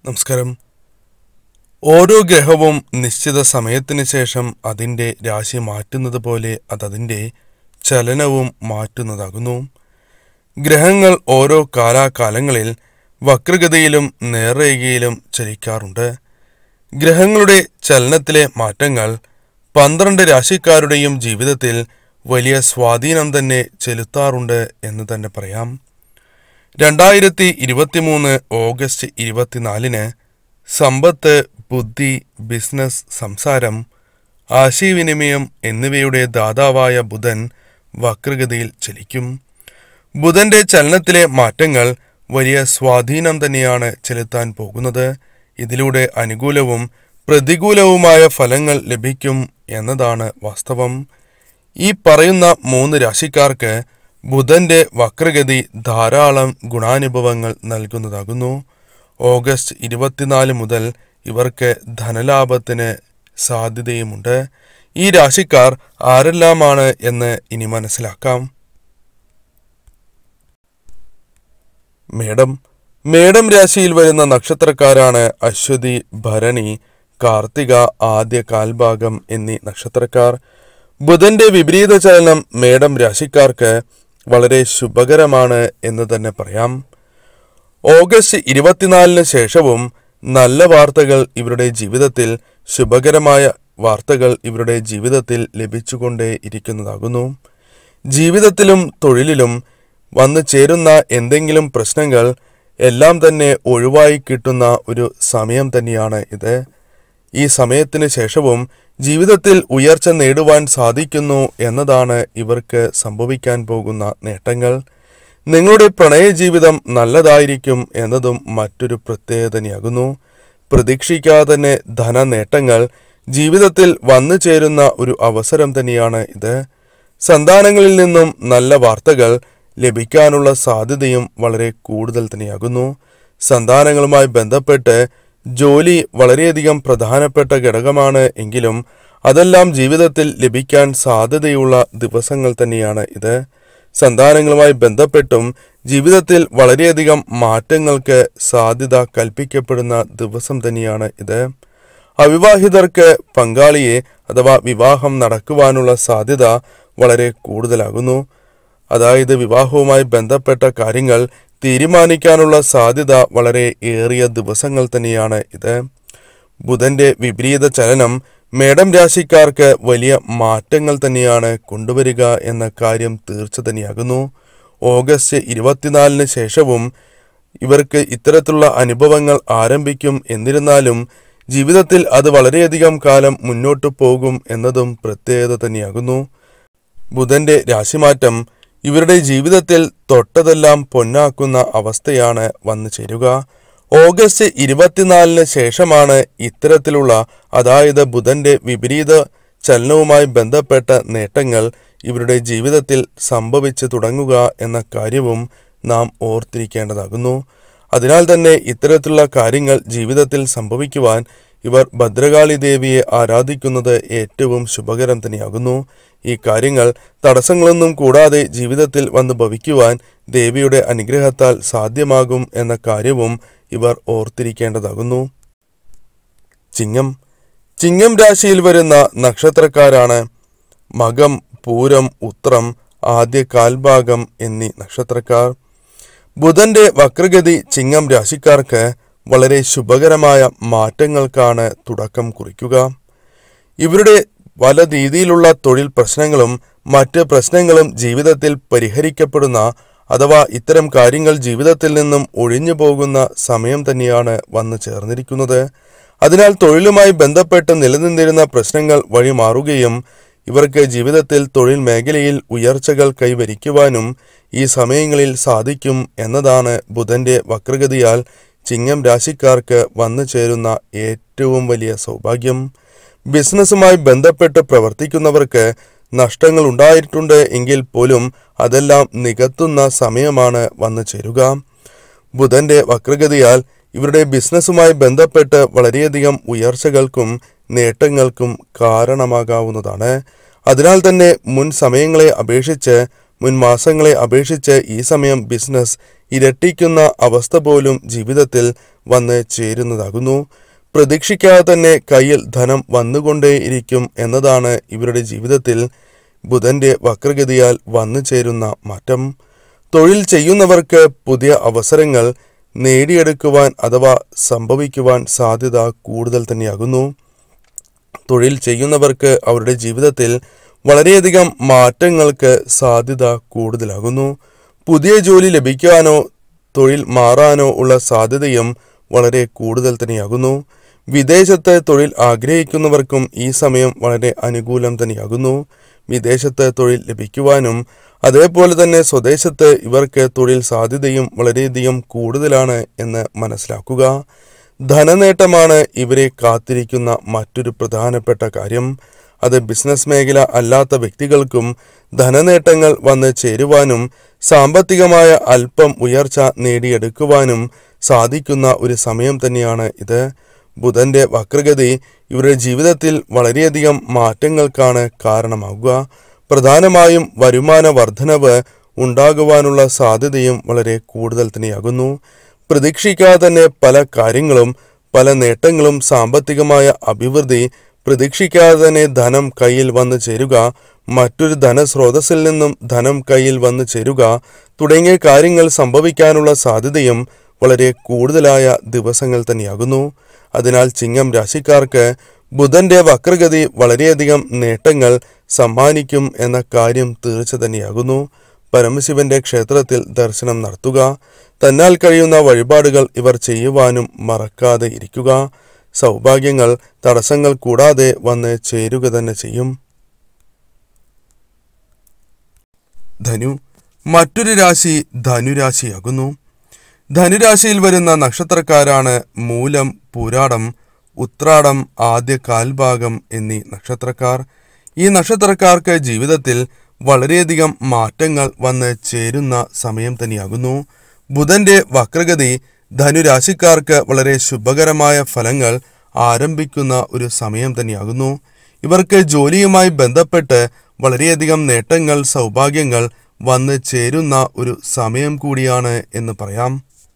നമസ്കാരം ഓരോ ഗ്രഹവും നിശ്ചിത സമയത്തിന് ശേഷം അതിൻ്റെ രാശി മാറ്റുന്നത് പോലെ അതതിൻ്റെ ചലനവും മാറ്റുന്നതാകുന്നു ഗ്രഹങ്ങൾ ഓരോ കാലാകാലങ്ങളിൽ വക്രഗതിയിലും നേർരേഖയിലും ചലിക്കാറുണ്ട് ഗ്രഹങ്ങളുടെ ചലനത്തിലെ മാറ്റങ്ങൾ പന്ത്രണ്ട് രാശിക്കാരുടെയും ജീവിതത്തിൽ വലിയ സ്വാധീനം തന്നെ ചെലുത്താറുണ്ട് എന്ന് തന്നെ പറയാം രണ്ടായിരത്തി ഇരുപത്തിമൂന്ന് ഓഗസ്റ്റ് ഇരുപത്തിനാലിന് സമ്പത്ത് ബുദ്ധി ബിസിനസ് സംസാരം ആശയവിനിമയം എന്നിവയുടെ ദാതാവായ ബുധൻ വക്രഗതിയിൽ ചലിക്കും ബുധന്റെ ചലനത്തിലെ മാറ്റങ്ങൾ വലിയ സ്വാധീനം തന്നെയാണ് ചെലുത്താൻ പോകുന്നത് ഇതിലൂടെ അനുകൂലവും പ്രതികൂലവുമായ ഫലങ്ങൾ ലഭിക്കും എന്നതാണ് വാസ്തവം ഈ പറയുന്ന മൂന്ന് രാശിക്കാർക്ക് ബുധന്റെ വക്രഗതി ധാരാളം ഗുണാനുഭവങ്ങൾ നൽകുന്നതാകുന്നു ഓഗസ്റ്റ് ഇരുപത്തിനാല് മുതൽ ഇവർക്ക് ധനലാഭത്തിന് സാധ്യതയുമുണ്ട് ഈ രാശിക്കാർ ആരെല്ലാമാണ് എന്ന് ഇനി മനസ്സിലാക്കാം മേടം മേടം രാശിയിൽ വരുന്ന നക്ഷത്രക്കാരാണ് അശ്വതി ഭരണി കാർത്തിക ആദ്യ കാൽഭാഗം എന്നീ നക്ഷത്രക്കാർ ബുധന്റെ വിപരീത ചലനം മേടം രാശിക്കാർക്ക് വളരെ ശുഭകരമാണ് എന്ന് തന്നെ പറയാം ഓഗസ്റ്റ് ഇരുപത്തിനാലിന് ശേഷവും നല്ല വാർത്തകൾ ഇവരുടെ ജീവിതത്തിൽ ശുഭകരമായ വാർത്തകൾ ഇവരുടെ ജീവിതത്തിൽ ലഭിച്ചുകൊണ്ടേ ഇരിക്കുന്നതാകുന്നു ജീവിതത്തിലും തൊഴിലിലും വന്നു ചേരുന്ന എന്തെങ്കിലും പ്രശ്നങ്ങൾ എല്ലാം തന്നെ ഒഴിവായി കിട്ടുന്ന ഒരു സമയം തന്നെയാണ് ഇത് ഈ സമയത്തിന് ശേഷവും ജീവിതത്തിൽ ഉയർച്ച നേടുവാൻ സാധിക്കുന്നു എന്നതാണ് ഇവർക്ക് സംഭവിക്കാൻ പോകുന്ന നേട്ടങ്ങൾ നിങ്ങളുടെ പ്രണയ ജീവിതം നല്ലതായിരിക്കും എന്നതും മറ്റൊരു പ്രത്യേകത തന്നെയാകുന്നു പ്രതീക്ഷിക്കാതെ തന്നെ ധന നേട്ടങ്ങൾ ജീവിതത്തിൽ വന്നു ചേരുന്ന ഒരു അവസരം തന്നെയാണ് ഇത് സന്താനങ്ങളിൽ നിന്നും നല്ല വാർത്തകൾ ലഭിക്കാനുള്ള സാധ്യതയും വളരെ കൂടുതൽ തന്നെയാകുന്നു സന്താനങ്ങളുമായി ബന്ധപ്പെട്ട് ജോലി വളരെയധികം പ്രധാനപ്പെട്ട ഘടകമാണ് എങ്കിലും അതെല്ലാം ജീവിതത്തിൽ ലഭിക്കാൻ സാധ്യതയുള്ള ദിവസങ്ങൾ തന്നെയാണ് ഇത് സന്താനങ്ങളുമായി ബന്ധപ്പെട്ടും ജീവിതത്തിൽ വളരെയധികം മാറ്റങ്ങൾക്ക് സാധ്യത കൽപ്പിക്കപ്പെടുന്ന ദിവസം തന്നെയാണ് ഇത് അവിവാഹിതർക്ക് പങ്കാളിയെ അഥവാ വിവാഹം നടക്കുവാനുള്ള സാധ്യത വളരെ കൂടുതലാകുന്നു അതായത് വിവാഹവുമായി ബന്ധപ്പെട്ട കാര്യങ്ങൾ തീരുമാനിക്കാനുള്ള സാധ്യത വളരെ ഏറിയ ദിവസങ്ങൾ തന്നെയാണ് ഇത് ബുധന്റെ വിപരീത ചലനം മേടം രാശിക്കാർക്ക് വലിയ മാറ്റങ്ങൾ തന്നെയാണ് കൊണ്ടുവരിക എന്ന കാര്യം തീർച്ച തന്നെയാകുന്നു ഓഗസ്റ്റ് ഇരുപത്തിനാലിന് ശേഷവും ഇവർക്ക് ഇത്തരത്തിലുള്ള അനുഭവങ്ങൾ ആരംഭിക്കും എന്നിരുന്നാലും ജീവിതത്തിൽ അത് വളരെയധികം കാലം മുന്നോട്ടു പോകും എന്നതും പ്രത്യേകത തന്നെയാകുന്നു ബുധന്റെ രാശിമാറ്റം ഇവരുടെ ജീവിതത്തിൽ തൊട്ടതെല്ലാം പൊന്നാക്കുന്ന അവസ്ഥയാണ് വന്നു ചേരുക ഓഗസ്റ്റ് ഇരുപത്തിനാലിന് ശേഷമാണ് ഇത്തരത്തിലുള്ള അതായത് ബുധന്റെ വിപരീത ചലനവുമായി ബന്ധപ്പെട്ട നേട്ടങ്ങൾ ഇവരുടെ ജീവിതത്തിൽ സംഭവിച്ചു തുടങ്ങുക എന്ന കാര്യവും നാം ഓർത്തിരിക്കേണ്ടതാകുന്നു അതിനാൽ തന്നെ ഇത്തരത്തിലുള്ള കാര്യങ്ങൾ ജീവിതത്തിൽ സംഭവിക്കുവാൻ ഇവർ ഭദ്രകാളി ദേവിയെ ആരാധിക്കുന്നത് ഏറ്റവും ശുഭകരം തന്നെയാകുന്നു ഈ കാര്യങ്ങൾ തടസ്സങ്ങളൊന്നും കൂടാതെ ജീവിതത്തിൽ വന്ന് ഭവിക്കുവാൻ ദേവിയുടെ അനുഗ്രഹത്താൽ സാധ്യമാകും എന്ന കാര്യവും ഇവർ ഓർത്തിരിക്കേണ്ടതാകുന്നു ചിങ്ങം ചിങ്ങം രാശിയിൽ വരുന്ന നക്ഷത്രക്കാരാണ് മകം പൂരം ഉത്രം ആദ്യ കാൽഭാഗം എന്നീ നക്ഷത്രക്കാർ ബുധന്റെ വക്രഗതി ചിങ്ങം രാശിക്കാർക്ക് വളരെ ശുഭകരമായ മാറ്റങ്ങൾക്കാണ് തുടക്കം കുറിക്കുക ഇവരുടെ പല രീതിയിലുള്ള തൊഴിൽ പ്രശ്നങ്ങളും മറ്റ് പ്രശ്നങ്ങളും ജീവിതത്തിൽ പരിഹരിക്കപ്പെടുന്ന അഥവാ ഇത്തരം കാര്യങ്ങൾ ജീവിതത്തിൽ നിന്നും ഒഴിഞ്ഞു പോകുന്ന സമയം തന്നെയാണ് വന്നു ചേർന്നിരിക്കുന്നത് അതിനാൽ തൊഴിലുമായി ബന്ധപ്പെട്ട് നിലനിന്നിരുന്ന പ്രശ്നങ്ങൾ വഴിമാറുകയും ഇവർക്ക് ജീവിതത്തിൽ തൊഴിൽ മേഖലയിൽ ഉയർച്ചകൾ കൈവരിക്കുവാനും ഈ സമയങ്ങളിൽ സാധിക്കും എന്നതാണ് ബുധന്റെ വക്രഗതിയാൽ ചിങ്ങം രാശിക്കാർക്ക് വന്നു ചേരുന്ന ഏറ്റവും വലിയ സൗഭാഗ്യം ബിസിനസ്സുമായി ബന്ധപ്പെട്ട് പ്രവർത്തിക്കുന്നവർക്ക് നഷ്ടങ്ങൾ ഉണ്ടായിട്ടുണ്ട് എങ്കിൽ പോലും അതെല്ലാം നികത്തുന്ന സമയമാണ് വന്നു ചേരുക ബുധന്റെ വക്രഗതിയാൽ ഇവരുടെ ബിസിനസ്സുമായി ബന്ധപ്പെട്ട് വളരെയധികം ഉയർച്ചകൾക്കും നേട്ടങ്ങൾക്കും കാരണമാകാവുന്നതാണ് അതിനാൽ തന്നെ മുൻ സമയങ്ങളെ അപേക്ഷിച്ച് മുൻ മാസങ്ങളെ അപേക്ഷിച്ച് ഈ സമയം ബിസിനസ് ഇരട്ടിക്കുന്ന അവസ്ഥ പോലും ജീവിതത്തിൽ വന്ന് ചേരുന്നതാകുന്നു പ്രതീക്ഷിക്കാതെ തന്നെ കയ്യിൽ ധനം വന്നുകൊണ്ടേയിരിക്കും എന്നതാണ് ഇവരുടെ ജീവിതത്തിൽ ബുധന്റെ വക്രഗതിയാൽ വന്നു ചേരുന്ന മാറ്റം തൊഴിൽ ചെയ്യുന്നവർക്ക് പുതിയ അവസരങ്ങൾ നേടിയെടുക്കുവാൻ അഥവാ സംഭവിക്കുവാൻ സാധ്യത കൂടുതൽ തന്നെയാകുന്നു തൊഴിൽ ചെയ്യുന്നവർക്ക് അവരുടെ ജീവിതത്തിൽ വളരെയധികം മാറ്റങ്ങൾക്ക് സാധ്യത കൂടുതലാകുന്നു പുതിയ ജോലി ലഭിക്കാനോ തൊഴിൽ മാറാനോ ഉള്ള സാധ്യതയും വളരെ കൂടുതൽ തന്നെയാകുന്നു വിദേശത്ത് തൊഴിൽ ആഗ്രഹിക്കുന്നവർക്കും ഈ സമയം വളരെ അനുകൂലം തന്നെയാകുന്നു വിദേശത്ത് തൊഴിൽ ലഭിക്കുവാനും അതേപോലെ തന്നെ സ്വദേശത്ത് ഇവർക്ക് തൊഴിൽ സാധ്യതയും വളരെയധികം കൂടുതലാണ് എന്ന് മനസ്സിലാക്കുക ധനനേട്ടമാണ് ഇവരെ കാത്തിരിക്കുന്ന മറ്റൊരു പ്രധാനപ്പെട്ട കാര്യം അത് ബിസിനസ് മേഖല അല്ലാത്ത വ്യക്തികൾക്കും ധനനേട്ടങ്ങൾ വന്ന് ചേരുവാനും സാമ്പത്തികമായ അല്പം ഉയർച്ച നേടിയെടുക്കുവാനും സാധിക്കുന്ന ഒരു സമയം തന്നെയാണ് ഇത് ബുധന്റെ വക്രഗതി ഇവരുടെ ജീവിതത്തിൽ വളരെയധികം മാറ്റങ്ങൾക്കാണ് കാരണമാകുക പ്രധാനമായും വരുമാന വർധനവ് ഉണ്ടാകുവാനുള്ള സാധ്യതയും വളരെ കൂടുതൽ തന്നെയാകുന്നു പ്രതീക്ഷിക്കാതെ തന്നെ പല കാര്യങ്ങളും പല നേട്ടങ്ങളും സാമ്പത്തികമായ അഭിവൃദ്ധി പ്രതീക്ഷിക്കാതെ തന്നെ ധനം കയ്യിൽ വന്നു ചേരുക മറ്റൊരു ധനസ്രോതസ്സിൽ നിന്നും ധനം കയ്യിൽ വന്നു ചേരുക തുടങ്ങിയ കാര്യങ്ങൾ സംഭവിക്കാനുള്ള സാധ്യതയും വളരെ കൂടുതലായ ദിവസങ്ങൾ തന്നെയാകുന്നു അതിനാൽ ചിങ്ങം രാശിക്കാർക്ക് ബുധന്റെ വക്രഗതി വളരെയധികം നേട്ടങ്ങൾ സമ്മാനിക്കും എന്ന കാര്യം തീർച്ച തന്നെയാകുന്നു പരമശിവന്റെ ക്ഷേത്രത്തിൽ ദർശനം നടത്തുക തന്നാൽ കഴിയുന്ന വഴിപാടുകൾ ഇവർ ചെയ്യുവാനും മറക്കാതെ ഇരിക്കുക സൗഭാഗ്യങ്ങൾ തടസ്സങ്ങൾ കൂടാതെ വന്ന് ചേരുക തന്നെ ചെയ്യും ധനു മറ്റൊരു രാശി ധനുരാശിയാകുന്നു ധനുരാശിയിൽ വരുന്ന നക്ഷത്രക്കാരാണ് മൂലം പൂരാടം ഉത്രാടം ആദ്യ കാൽഭാഗം എന്നീ നക്ഷത്രക്കാർ ഈ നക്ഷത്രക്കാർക്ക് ജീവിതത്തിൽ വളരെയധികം മാറ്റങ്ങൾ വന്ന് ചേരുന്ന സമയം തന്നെയാകുന്നു ബുധന്റെ വക്രഗതി ധനുരാശിക്കാർക്ക് വളരെ ശുഭകരമായ ഫലങ്ങൾ ആരംഭിക്കുന്ന ഒരു സമയം തന്നെയാകുന്നു ഇവർക്ക് ജോലിയുമായി ബന്ധപ്പെട്ട് വളരെയധികം നേട്ടങ്ങൾ സൗഭാഗ്യങ്ങൾ വന്ന് ചേരുന്ന ഒരു സമയം കൂടിയാണ് എന്ന് പറയാം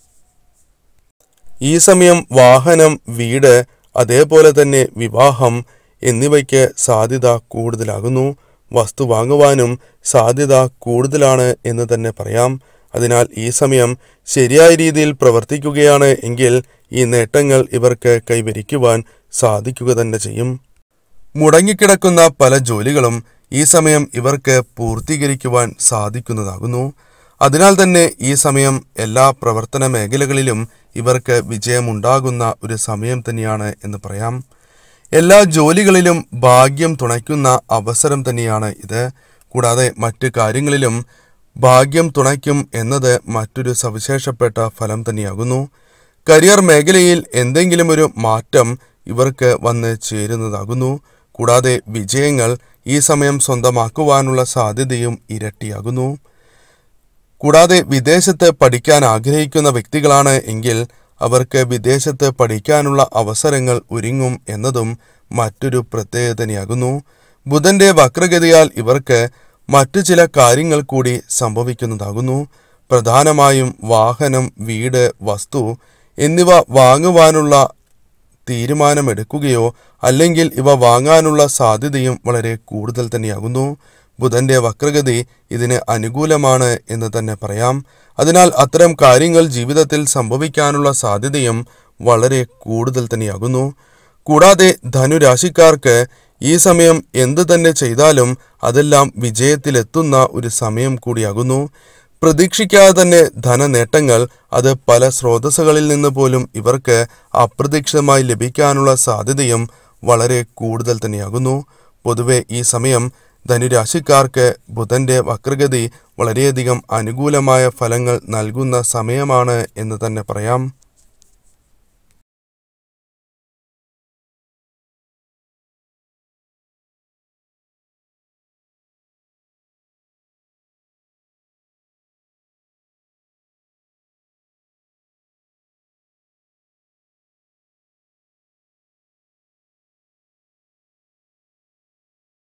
ഈ സമയം വാഹനം വീട് അതേപോലെ തന്നെ വിവാഹം എന്നിവയ്ക്ക് സാധ്യത കൂടുതലാകുന്നു വസ്തു വാങ്ങുവാനും സാധ്യത കൂടുതലാണ് എന്ന് തന്നെ പറയാം അതിനാൽ ഈ സമയം ശരിയായ രീതിയിൽ പ്രവർത്തിക്കുകയാണ് എങ്കിൽ ഈ നേട്ടങ്ങൾ ഇവർക്ക് കൈവരിക്കുവാൻ സാധിക്കുക തന്നെ ചെയ്യും മുടങ്ങിക്കിടക്കുന്ന പല ജോലികളും ഈ സമയം ഇവർക്ക് പൂർത്തീകരിക്കുവാൻ സാധിക്കുന്നതാകുന്നു അതിനാൽ തന്നെ ഈ സമയം എല്ലാ പ്രവർത്തന മേഖലകളിലും ഇവർക്ക് വിജയമുണ്ടാകുന്ന ഒരു സമയം തന്നെയാണ് എന്ന് പറയാം എല്ലാ ജോലികളിലും ഭാഗ്യം തുണയ്ക്കുന്ന അവസരം തന്നെയാണ് ഇത് കൂടാതെ മറ്റു കാര്യങ്ങളിലും ഭാഗ്യം തുണയ്ക്കും എന്നത് മറ്റൊരു സവിശേഷപ്പെട്ട ഫലം തന്നെയാകുന്നു കരിയർ മേഖലയിൽ എന്തെങ്കിലും ഒരു മാറ്റം ഇവർക്ക് വന്ന് ചേരുന്നതാകുന്നു കൂടാതെ വിജയങ്ങൾ ഈ സമയം സ്വന്തമാക്കുവാനുള്ള സാധ്യതയും ഇരട്ടിയാകുന്നു കൂടാതെ വിദേശത്ത് പഠിക്കാൻ ആഗ്രഹിക്കുന്ന വ്യക്തികളാണ് എങ്കിൽ അവർക്ക് വിദേശത്ത് പഠിക്കാനുള്ള അവസരങ്ങൾ ഒരുങ്ങും എന്നതും മറ്റൊരു പ്രത്യേകതയാകുന്നു ബുധന്റെ വക്രഗതിയാൽ ഇവർക്ക് മറ്റു ചില കാര്യങ്ങൾ കൂടി സംഭവിക്കുന്നതാകുന്നു പ്രധാനമായും വാഹനം വീട് വസ്തു എന്നിവ വാങ്ങുവാനുള്ള തീരുമാനമെടുക്കുകയോ അല്ലെങ്കിൽ ഇവ വാങ്ങാനുള്ള സാധ്യതയും വളരെ കൂടുതൽ തന്നെയാകുന്നു ബുധന്റെ വക്രഗതി ഇതിന് അനുകൂലമാണ് എന്ന് തന്നെ പറയാം അതിനാൽ അത്തരം കാര്യങ്ങൾ ജീവിതത്തിൽ സംഭവിക്കാനുള്ള സാധ്യതയും വളരെ കൂടുതൽ തന്നെയാകുന്നു കൂടാതെ ധനുരാശിക്കാർക്ക് ഈ സമയം എന്തു തന്നെ ചെയ്താലും അതെല്ലാം വിജയത്തിലെത്തുന്ന ഒരു സമയം കൂടിയാകുന്നു പ്രതീക്ഷിക്കാതെ തന്നെ ധനനേട്ടങ്ങൾ അത് പല സ്രോതസ്സുകളിൽ നിന്ന് പോലും ഇവർക്ക് അപ്രതീക്ഷിതമായി ലഭിക്കാനുള്ള സാധ്യതയും വളരെ കൂടുതൽ തന്നെയാകുന്നു പൊതുവെ ഈ സമയം ധനുരാശിക്കാർക്ക് ബുധന്റെ വക്രഗതി വളരെയധികം അനുകൂലമായ ഫലങ്ങൾ നൽകുന്ന സമയമാണ് എന്ന് തന്നെ പറയാം